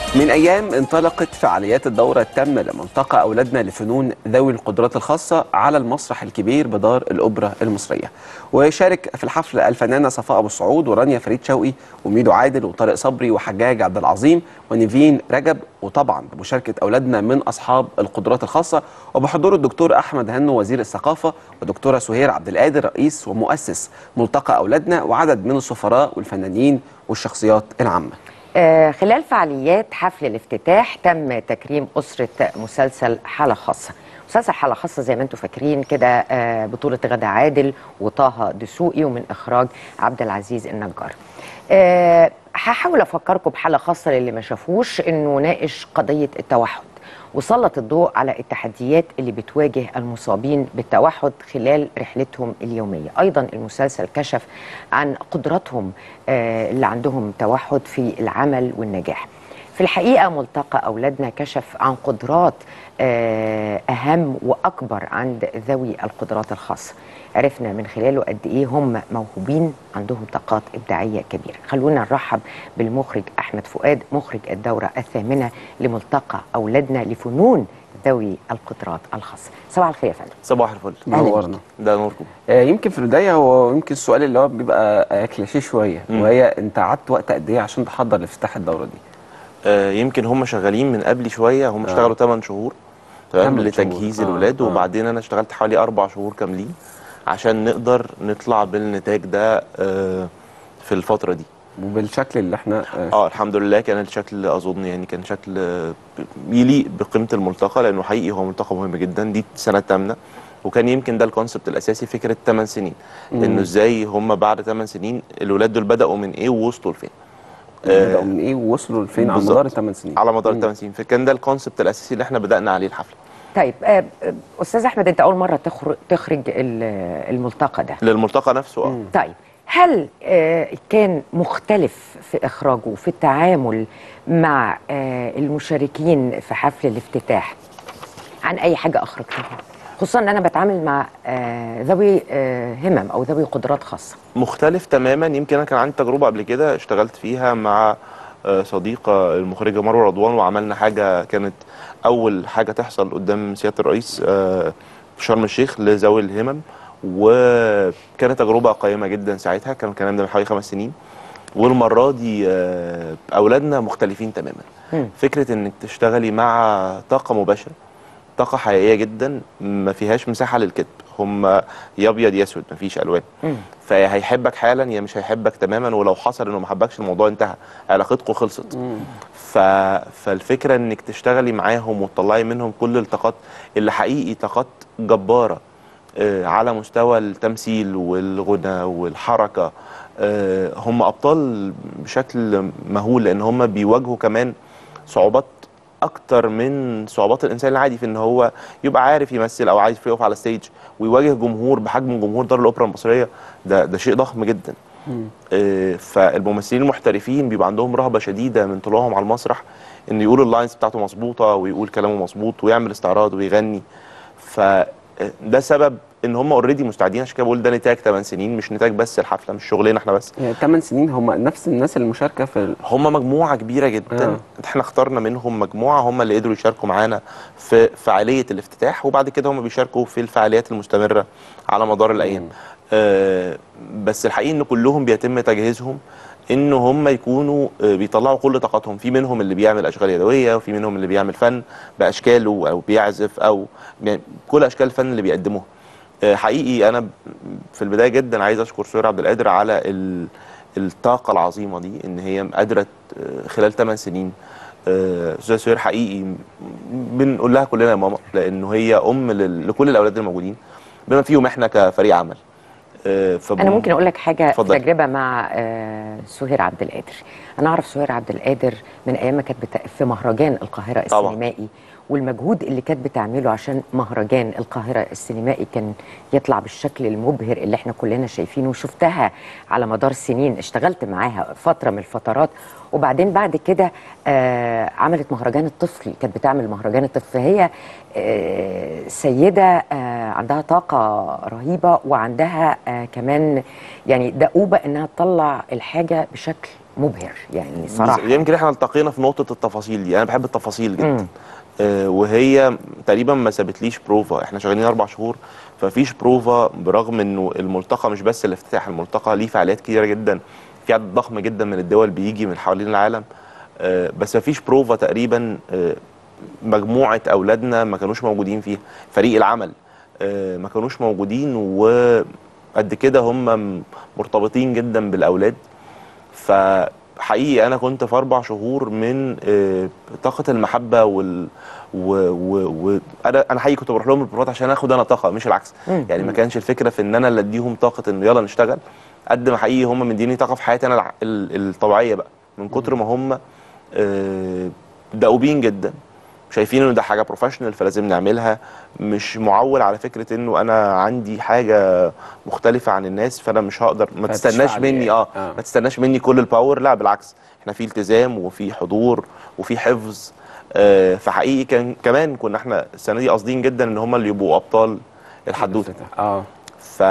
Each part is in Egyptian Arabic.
من أيام انطلقت فعاليات الدورة التامة لمنطقة أولادنا لفنون ذوي القدرات الخاصة على المسرح الكبير بدار الأوبرا المصرية وشارك في الحفل الفنانة صفاء أبو السعود ورانيا فريد شوقي وميدو عادل وطارق صبري وحجاج عبد العظيم ونيفين رجب وطبعا بمشاركة أولادنا من أصحاب القدرات الخاصة وبحضور الدكتور أحمد هنو وزير الثقافة ودكتورة سهير عبد القادر رئيس ومؤسس ملتقى أولادنا وعدد من السفراء والفنانين والشخصيات العامة آه، خلال فعاليات حفل الافتتاح تم تكريم أسرة مسلسل حالة خاصة مسلسل حالة خاصة زي ما انتم فاكرين كده آه، بطولة غدا عادل وطه دسوقي ومن إخراج عبد العزيز النجار آه، هحاول أفكركم بحالة خاصة للي ما شافوش إنه ناقش قضية التوحد وسلط الضوء على التحديات اللي بتواجه المصابين بالتوحد خلال رحلتهم اليومية أيضا المسلسل كشف عن قدراتهم آه، اللي عندهم توحد في العمل والنجاح في الحقيقة ملتقى أولادنا كشف عن قدرات آه، أهم وأكبر عند ذوي القدرات الخاصة عرفنا من خلاله قد إيه هم موهوبين عندهم طاقات إبداعية كبيرة خلونا نرحب بالمخرج أحمد فؤاد مخرج الدورة الثامنة لملتقى أولادنا لفنون ذوي القدرات الخاصة صباح الخير يا فندم صباح الفل أهلاً نورنا ده نوركم آه، يمكن في البداية هو يمكن السؤال اللي هو بيبقى آه، كلاشيه شوية مم. وهي أنت قعدت وقت قد إيه عشان تحضر لافتتاح الدورة دي؟ آه يمكن هم شغالين من قبلي شويه هم آه. اشتغلوا 8 شهور تمام تمن شهور. لتجهيز آه، الولاد آه. وبعدين انا اشتغلت حوالي اربع شهور كاملين عشان نقدر نطلع بالنتاج ده آه في الفتره دي وبالشكل اللي احنا آه، اه الحمد لله كان الشكل اظن يعني كان شكل آه، يليق بقيمه الملتقى لانه حقيقي هو ملتقى مهم جدا دي سنه ثامنه وكان يمكن ده الكونسبت الاساسي فكره 8 سنين مم. انه ازاي هم بعد 8 سنين الولاد دول بداوا من ايه ووصلوا لفين بدأوا من إيه ووصلوا لفين على بالظبط. مدار الثمان سنين؟ على مدار مم. الثمان سنين فكان ده الكونسبت الاساسي اللي احنا بدانا عليه الحفله طيب آه، آه، أستاذ أحمد أنت أول مرة تخرج, تخرج ال- الملتقى ده للملتقى نفسه اه مم. طيب هل آه، كان مختلف في إخراجه وفي التعامل مع آه، المشاركين في حفل الافتتاح عن أي حاجة أخرجتها خصوصا أن أنا بتعامل مع آه، ذوي آه، همم أو ذوي قدرات خاصة مختلف تماما يمكن انا كان عندي تجربه قبل كده اشتغلت فيها مع آه، صديقه المخرجه مروه رضوان وعملنا حاجه كانت اول حاجه تحصل قدام سياده الرئيس آه، في شرم الشيخ لذوي الهمم وكانت تجربه قيمه جدا ساعتها كان الكلام ده من حوالي خمس سنين والمره دي آه، اولادنا مختلفين تماما مم. فكره انك تشتغلي مع طاقه مباشره طاقه حقيقيه جدا ما فيهاش مساحه للكذب هم يا ابيض يا اسود ما فيش الوان مم. فيا هيحبك حالا يا مش هيحبك تماما ولو حصل انه ما حبكش الموضوع انتهى علاقتكم خلصت مم. ف... فالفكره انك تشتغلي معاهم وتطلعي منهم كل الطاقات اللي حقيقي طاقات جباره آه، على مستوى التمثيل والغنى والحركه آه، هم ابطال بشكل مهول لان هم بيواجهوا كمان صعوبات اكتر من صعوبات الانسان العادي في ان هو يبقى عارف يمثل او عايز يقف على ستيج ويواجه جمهور بحجم جمهور دار الاوبرا المصريه ده ده شيء ضخم جدا مم. آه، فالممثلين المحترفين بيبقى عندهم رهبه شديده من طلوعهم على المسرح انه يقول اللاينز بتاعته مظبوطه ويقول كلامه مظبوط ويعمل استعراض ويغني فده سبب ان هم اوريدي مستعدين عشان كده بقول ده نتاج 8 سنين مش نتاج بس الحفله مش شغلنا احنا بس يعني 8 سنين هم نفس الناس اللي مشاركة في ال... هم مجموعه كبيره جدا آه. احنا اخترنا منهم مجموعه هم اللي قدروا يشاركوا معانا في فعاليه الافتتاح وبعد كده هم بيشاركوا في الفعاليات المستمره على مدار الايام مم. آه بس الحقيقه ان كلهم بيتم تجهيزهم ان هم يكونوا آه بيطلعوا كل طاقتهم في منهم اللي بيعمل اشغال يدويه وفي منهم اللي بيعمل فن باشكاله او بيعزف او يعني كل اشكال الفن اللي بيقدموها آه، حقيقي انا ب- في البدايه جدا عايز اشكر سهير عبد القادر على ال- الطاقه العظيمه دي ان هي قادره آه، خلال 8 سنين آه، استاذه سهير حقيقي م- بنقول لها كلنا يا ماما لانه هي ام لل- لكل الاولاد الموجودين بما فيهم احنا كفريق عمل آه، فب- أنا ممكن أقول لك حاجة اتفضلي. تجربة مع آه، سهير عبد القادر أنا أعرف سهير عبد القادر من أيام ما كانت بتا... في مهرجان القاهرة طبعاً. السينمائي والمجهود اللي كانت بتعمله عشان مهرجان القاهرة السينمائي كان يطلع بالشكل المبهر اللي احنا كلنا شايفينه وشفتها على مدار سنين اشتغلت معاها فترة من الفترات وبعدين بعد كده آه عملت مهرجان الطفل كانت بتعمل مهرجان الطفل فهي آه سيدة آه عندها طاقة رهيبة وعندها آه كمان يعني دؤوبة انها تطلع الحاجة بشكل مبهر يعني صراحه يمكن احنا التقينا في نقطه التفاصيل دي انا بحب التفاصيل جدا مم. آه وهي تقريبا ما سابتليش بروفا احنا شغالين اربع شهور ففيش بروفا برغم انه الملتقى مش بس الافتتاح الملتقى ليه فعاليات كتيره جدا في عدد ضخم جدا من الدول بيجي من حوالين العالم آه بس ما فيش بروفا تقريبا آه مجموعه اولادنا ما كانوش موجودين فيها فريق العمل آه ما كانوش موجودين وقد كده هم مرتبطين جدا بالاولاد فحقيقي انا كنت في اربع شهور من آه، طاقه المحبه وال و... و... و... انا انا حقيقي كنت بروح لهم البروفات عشان اخد انا طاقه مش العكس مم. يعني ما كانش الفكره في ان انا اللي اديهم طاقه انه يلا نشتغل قد ما حقيقي هم مديني طاقه في حياتي انا الع- ال- الطبيعيه بقى من كتر ما هم آه، دؤوبين جدا شايفين انه ده حاجه بروفيشنال فلازم نعملها مش معول على فكره انه انا عندي حاجه مختلفه عن الناس فانا مش هقدر ما فتشفع تستناش لي مني يعني. اه آه. ما تستناش مني كل الباور لا بالعكس احنا في التزام وفي حضور وفي حفظ آه فحقيقي كان كمان كنا احنا السنه دي قاصدين جدا ان هم اللي يبقوا ابطال الحدوته اه ف...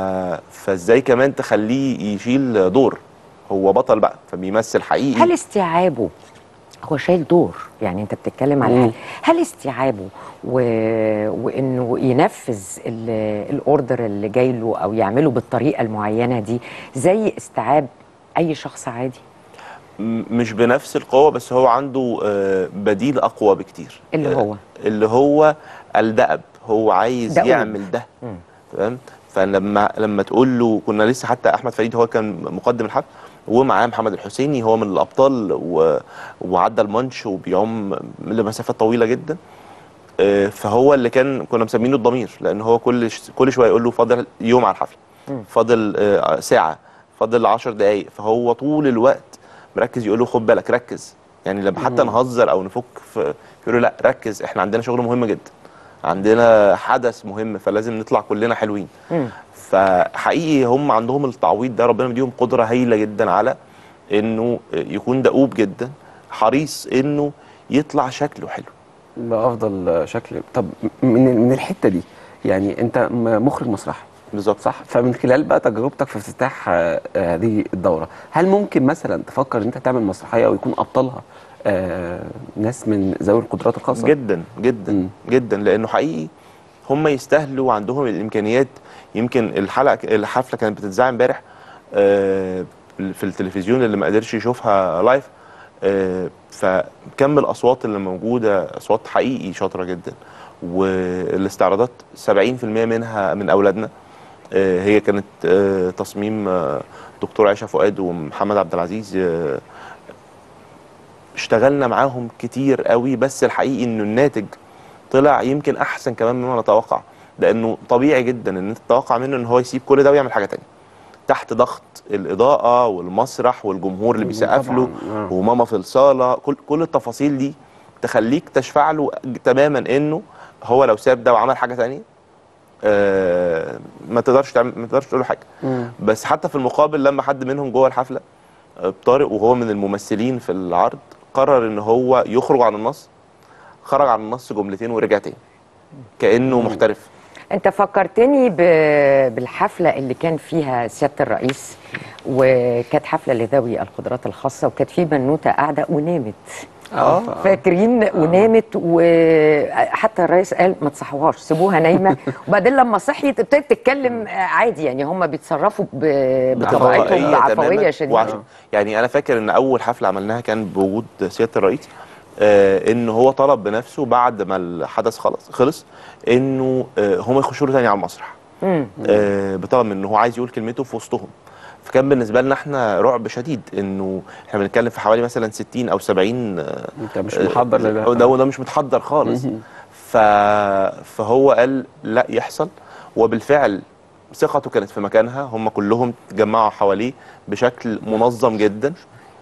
فازاي كمان تخليه يشيل دور هو بطل بقى فبيمثل حقيقي هل استيعابه هو شايل دور يعني انت بتتكلم على مم. هل, هل استيعابه و... وانه ينفذ ال... الاوردر اللي جاي له او يعمله بالطريقه المعينه دي زي استيعاب اي شخص عادي م- مش بنفس القوة بس هو عنده آه، بديل أقوى بكتير اللي آه، هو؟ اللي هو الدأب هو عايز دؤوب. يعمل ده مم. تمام فلما لما تقول له كنا لسه حتى احمد فريد هو كان مقدم الحفل ومعاه محمد الحسيني هو من الابطال و... وعدى المانش وبيعوم لمسافات طويله جدا آه، فهو اللي كان كنا مسمينه الضمير لان هو كل ش... كل شويه يقول له فاضل يوم على الحفله مم. فاضل آه، ساعه فاضل 10 دقائق فهو طول الوقت مركز يقول له خد بالك ركز يعني لما حتى نهزر او نفك في يقول له لا ركز احنا عندنا شغل مهم جدا عندنا حدث مهم فلازم نطلع كلنا حلوين مم. فحقيقي هم عندهم التعويض ده ربنا مديهم قدره هايله جدا على انه يكون دؤوب جدا حريص انه يطلع شكله حلو بافضل شكل طب من من الحته دي يعني انت م- مخرج مسرحي بالظبط صح فمن خلال بقى تجربتك في افتتاح آه، آه، هذه الدوره هل ممكن مثلا تفكر ان انت تعمل مسرحيه ويكون ابطالها آه، ناس من ذوي القدرات الخاصه جدا جدا مم. جدا لانه حقيقي هم يستاهلوا وعندهم الامكانيات يمكن الحلقه الحفله كانت بتتذاع امبارح آه، في التلفزيون اللي ما قدرش يشوفها لايف آه، فكم الاصوات اللي موجوده اصوات حقيقي شاطره جدا والاستعراضات 70% منها من اولادنا آه، هي كانت آه، تصميم آه، دكتور عائشه فؤاد ومحمد عبد العزيز آه، اشتغلنا معاهم كتير قوي بس الحقيقي انه الناتج طلع يمكن احسن كمان مما نتوقع لانه طبيعي جدا ان انت تتوقع منه ان هو يسيب كل ده ويعمل حاجه تانية تحت ضغط الاضاءه والمسرح والجمهور اللي بيسقف له طبعاً، آه. وماما في الصاله كل كل التفاصيل دي تخليك تشفع له تماما انه هو لو ساب ده وعمل حاجه تانية آه ما تقدرش تعمل ما تقدرش تقول له حاجه مم. بس حتى في المقابل لما حد منهم جوه الحفله آه، طارق وهو من الممثلين في العرض قرر ان هو يخرج عن النص خرج عن النص جملتين ورجع تاني كانه محترف انت فكرتني ب- بالحفله اللي كان فيها سياده الرئيس وكانت حفله لذوي القدرات الخاصه وكانت في بنوته قاعده ونامت اه فاكرين ونامت وحتى الرئيس قال ما تصحوهاش سيبوها نايمه وبعدين لما صحيت ابتدت تتكلم عادي يعني هم بيتصرفوا ب- بطبيعتهم تماماً. بعفويه شديده وعشان يعني انا فاكر ان اول حفله عملناها كان بوجود سياده الرئيس آه ان هو طلب بنفسه بعد ما الحدث خلص خلص انه آه هم يخشوا له تاني على المسرح مم. آه بطلب من ان هو عايز يقول كلمته في وسطهم فكان بالنسبه لنا احنا رعب شديد انه احنا بنتكلم في حوالي مثلا 60 او 70 آه انت مش محضر لده ده ده مش متحضر خالص ف... فهو قال لا يحصل وبالفعل ثقته كانت في مكانها هم كلهم اتجمعوا حواليه بشكل منظم جدا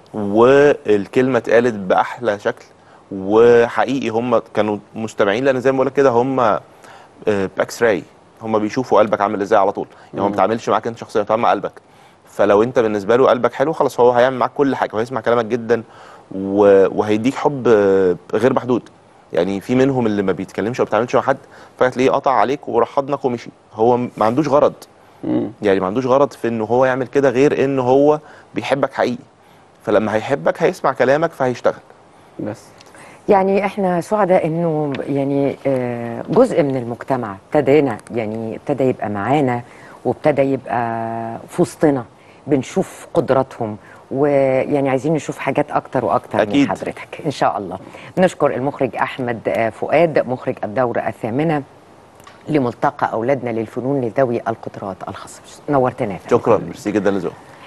والكلمه اتقالت باحلى شكل وحقيقي هم كانوا مستمعين لان زي ما بقول لك كده هم آه، باكس راي هم بيشوفوا قلبك عامل ازاي على طول يعني هو ما بيتعاملش معاك انت شخصيا بيتعامل مع قلبك فلو انت بالنسبه له قلبك حلو خلاص هو هيعمل معاك كل حاجه وهيسمع كلامك جدا و- وهيديك حب آه، غير محدود يعني في منهم اللي ما بيتكلمش او ما بيتعاملش مع حد فتلاقيه قطع عليك وراح حضنك ومشي هو ما عندوش غرض مم. يعني ما عندوش غرض في انه هو يعمل كده غير ان هو بيحبك حقيقي فلما هيحبك هيسمع كلامك فهيشتغل بس يعني احنا سعداء انه يعني آه، جزء من المجتمع ابتدينا يعني ابتدى يبقى معانا وابتدى يبقى في وسطنا بنشوف قدراتهم ويعني عايزين نشوف حاجات اكتر واكتر أكيد. من حضرتك ان شاء الله نشكر المخرج احمد آه، فؤاد مخرج الدوره الثامنه لملتقى اولادنا للفنون لذوي القدرات الخاصه نورتنا يا فندم. شكرا ميرسي جدا لذوقك